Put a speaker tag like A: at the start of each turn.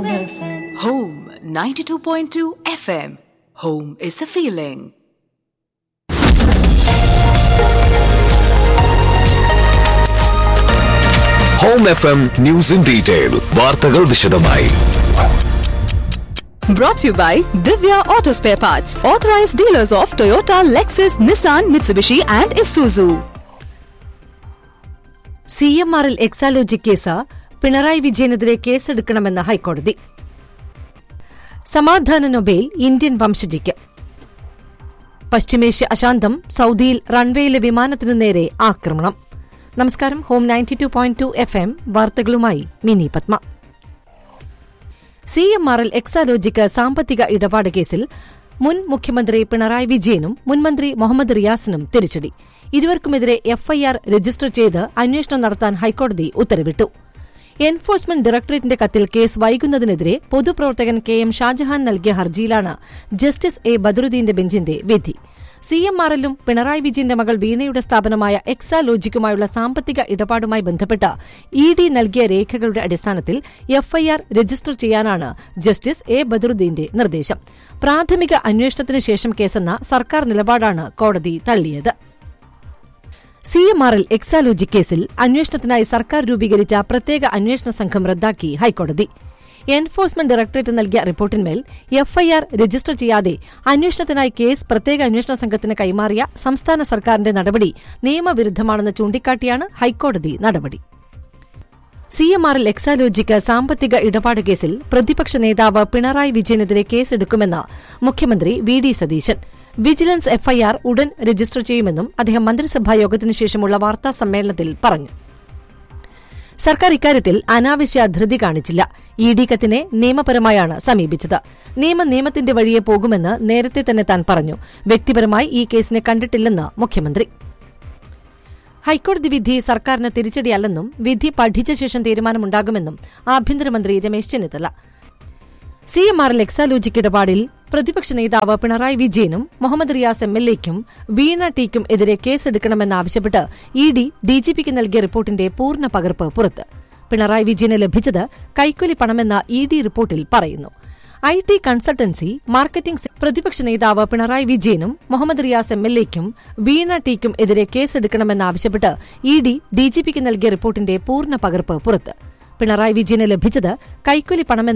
A: Home FM.
B: Home 92.2 FM. Home is a feeling.
C: Home F M news in detail വാർത്തകൾ വിശദമായി
B: Brought to you by Divya Auto Spare Parts, authorized dealers of Toyota, Lexus, Nissan, Mitsubishi, and Isuzu.
D: C M ആറിൽ Exalogic case Pinarayi വിജയനെതിരെ കേസെടുക്കണമെന്ന് ഹൈക്കോടതി സമാധാന Nobel Indian വംശജിക്ക് പശ്ചിമേഷ്യ അശാന്തം സൌദിയിൽ റൺവേയിലെ വിമാനത്തിനു നേരെ ആക്രമണം നമസ്കാരം home ninety two point two F M വാർത്തകളുമായി മിനി പത്മ സി എം ആറിൽ എക്സാലോജിക്ക് സാമ്പത്തിക ഇടപാട് കേസിൽ മുൻ മുഖ്യമന്ത്രി പിണറായി വിജയനും മുൻമന്ത്രി മുഹമ്മദ് റിയാസിനും തിരിച്ചടി ഇരുവർക്കുമെതിരെ എഫ്ഐആർ രജിസ്റ്റർ ചെയ്ത് അന്വേഷണം നടത്താൻ ഹൈക്കോടതി ഉത്തരവിട്ടു എൻഫോഴ്സ്മെന്റ് ഡയറക്ടറേറ്റിന്റെ കത്തിൽ കേസ് വൈകുന്നതിനെതിരെ പൊതുപ്രവർത്തകൻ കെ എം ഷാജഹാൻ നൽകിയ ഹർജിയിലാണ് ജസ്റ്റിസ് എ ബദറുദ്ദീന്റെ ബെഞ്ചിന്റെ വിധി സി എം ആറിലും പിണറായി വിജയന്റെ മകൾ വീണയുടെ സ്ഥാപനമായ എക്സാലോജിക്കുമായുള്ള സാമ്പത്തിക ഇടപാടുമായി ബന്ധപ്പെട്ട് ഇ ഡി നൽകിയ രേഖകളുടെ അടിസ്ഥാനത്തിൽ എഫ്ഐആർ രജിസ്റ്റർ ചെയ്യാനാണ് ജസ്റ്റിസ് എ ബദറുദ്ദീന്റെ നിർദ്ദേശം പ്രാഥമിക അന്വേഷണത്തിന് ശേഷം കേസെന്ന സർക്കാർ നിലപാടാണ് കോടതി തള്ളിയത് സി എം ആറിൽ എക്സാലോജി കേസിൽ അന്വേഷണത്തിനായി സർക്കാർ രൂപീകരിച്ച പ്രത്യേക അന്വേഷണ സംഘം റദ്ദാക്കി ഹൈക്കോടതി എൻഫോഴ്സ്മെന്റ് ഡയറക്ടറേറ്റ് നൽകിയ റിപ്പോർട്ടിന്മേൽ എഫ്ഐആർ രജിസ്റ്റർ ചെയ്യാതെ അന്വേഷണത്തിനായി കേസ് പ്രത്യേക അന്വേഷണ സംഘത്തിന് കൈമാറിയ സംസ്ഥാന സർക്കാരിന്റെ നടപടി നിയമവിരുദ്ധമാണെന്ന് ചൂണ്ടിക്കാട്ടിയാണ് ഹൈക്കോടതി നടപടി സി എം ആറിൽ എക്സാലോജിക്ക് സാമ്പത്തിക ഇടപാട് കേസിൽ പ്രതിപക്ഷ നേതാവ് പിണറായി വിജയനെതിരെ കേസെടുക്കുമെന്ന് മുഖ്യമന്ത്രി V D Satheesan vigilance FIR ഉടൻ രജിസ്റ്റർ ചെയ്യുമെന്നും അദ്ദേഹം മന്ത്രിസഭാ യോഗത്തിനു ശേഷമുള്ള വാർത്താ സമ്മേളനത്തിൽ പറഞ്ഞു സർക്കാർ ഇക്കാര്യത്തിൽ അനാവശ്യ ധൃതി കാണിച്ചില്ല ഇ ഡി കത്തിനെ നിയമപരമായാണ് സമീപിച്ചത് നിയമം നിയമത്തിന്റെ വഴിയെ പോകുമെന്ന് നേരത്തെ തന്നെ താൻ പറഞ്ഞു വ്യക്തിപരമായി ഈ കേസിനെ കണ്ടിട്ടില്ലെന്ന് മുഖ്യമന്ത്രി ഹൈക്കോടതി വിധി സർക്കാരിന് തിരിച്ചടിയല്ലെന്നും വിധി പഠിച്ച ശേഷം തീരുമാനമുണ്ടാകുമെന്നും ആഭ്യന്തരമന്ത്രി രമേശ് ചെന്നിത്തല സി എം ആറിൽ എക്സാലോജിക് ഇടപാടിൽ പ്രതിപക്ഷ നേതാവ് പിണറായി വിജയനും മുഹമ്മദ് റിയാസ് എം എൽ എക്കും വീണ ടിക്കും എതിരെ കേസെടുക്കണമെന്നാവശ്യപ്പെട്ട് ഇ ഡി ഡിജിപിക്ക് നൽകിയ റിപ്പോർട്ടിന്റെ പൂർണ്ണ പകർപ്പ് പുറത്ത് പിണറായി വിജയന് ലഭിച്ചത് കൈക്കൂലി പണമെന്ന ഇ ഡി റിപ്പോർട്ടിൽ പറയുന്നു ഐ ടി കൺസൾട്ടൻസി മാർക്കറ്റിംഗ് സെ- പ്രതിപക്ഷ നേതാവ് പിണറായി വിജയനും മുഹമ്മദ് റിയാസ് എം എൽ എക്കും വീണ ടിക്കും എതിരെ കേസെടുക്കണമെന്നാവശ്യപ്പെട്ട് ഇ ഡി ഡിജിപിക്ക് നൽകിയ റിപ്പോർട്ടിന്റെ പൂർണ്ണ പകർപ്പ് പുറത്ത് പിണറായി വിജയന് ലഭിച്ചത് കൈക്കൂലി പണമെന്ന